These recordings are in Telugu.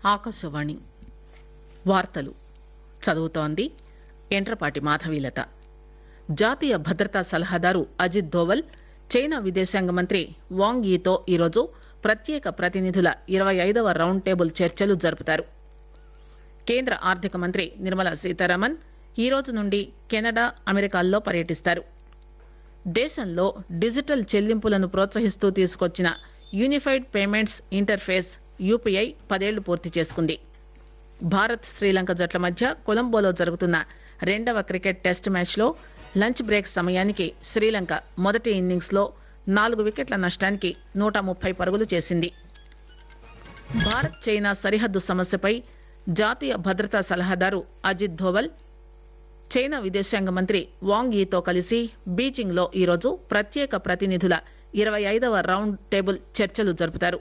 ఆకాశవాణి వార్తలు చదువుతోంది ఎంట్రపాటి మాధవీలత జాతీయ భద్రతా సలహాదారు అజిత్ దోవల్ చైనా విదేశాంగ మంత్రి వాంగ్ యీతో ఈరోజు ప్రత్యేక ప్రతినిధుల ఇరవై ఐదవ రౌండ్ టేబుల్ చర్చలు జరుపుతారు కేంద్ర ఆర్థిక మంత్రి నిర్మలా సీతారామన్ ఈ రోజు నుండి కెనడా అమెరికాల్లో పర్యటిస్తారు దేశంలో డిజిటల్ చెల్లింపులను ప్రోత్సహిస్తూ తీసుకొచ్చిన యూనిఫైడ్ పేమెంట్స్ ఇంటర్ఫేస్ యూపీఐ పదేళ్లు పూర్తి చేసుకుంది భారత్ శ్రీలంక జట్ల మధ్య కొలంబోలో జరుగుతున్న రెండవ క్రికెట్ టెస్ట్ మ్యాచ్లో లంచ్ బ్రేక్ సమయానికి శ్రీలంక మొదటి ఇన్నింగ్స్ లో నాలుగు వికెట్ల నష్టానికి నూట ముప్పై పరుగులు చేసింది భారత్ చైనా సరిహద్దు సమస్యపై జాతీయ భద్రతా సలహాదారు అజిత్ ధోవల్ చైనా విదేశాంగ మంత్రి వాంగ్ యీతో కలిసి బీజింగ్ లో ఈరోజు ప్రత్యేక ప్రతినిధుల ఇరవై ఐదవ రౌండ్ టేబుల్ చర్చలు జరుపుతారు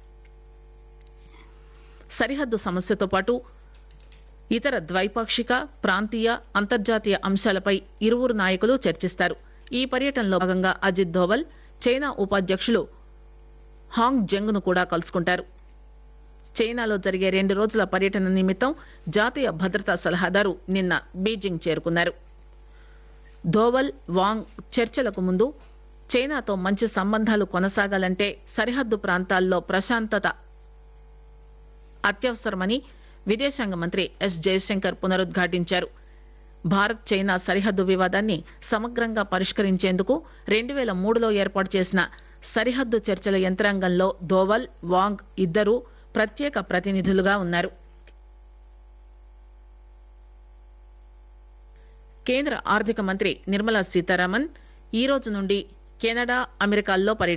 సరిహద్దు సమస్యతో పాటు ఇతర ద్వైపాక్షిక ప్రాంతీయ అంతర్జాతీయ అంశాలపై ఇరువురు నాయకులు చర్చిస్తారు ఈ పర్యటనలో భాగంగా అజిత్ దోవల్ చైనా ఉపాధ్యక్షులు హాంగ్ జంగ్ ను కూడా కలుసుకుంటారు చైనాలో జరిగే రెండు రోజుల పర్యటన నిమిత్తం జాతీయ భద్రతా సలహాదారు నిన్న బీజింగ్ చేరుకున్నారు ధోవల్ వాంగ్ చర్చలకు ముందు చైనాతో మంచి సంబంధాలు కొనసాగాలంటే సరిహద్దు ప్రాంతాల్లో ప్రశాంతత అత్యవసరమని విదేశాంగ మంత్రి ఎస్ జయశంకర్ పునరుద్ఘాటించారు భారత్ చైనా సరిహద్దు వివాదాన్ని సమగ్రంగా పరిష్కరించేందుకు రెండు పేల మూడులో ఏర్పాటు చేసిన సరిహద్దు చర్చల యంత్రాంగంలో దోవల్ వాంగ్ ఇద్దరూ ప్రత్యేక ప్రతినిధులుగా ఉన్నారు కేంద్ర ఆర్థిక మంత్రి నిర్మలా సీతారామన్ ఈ రోజు నుండి కెనడా అమెరికాల్లో పర్యటిస్తారు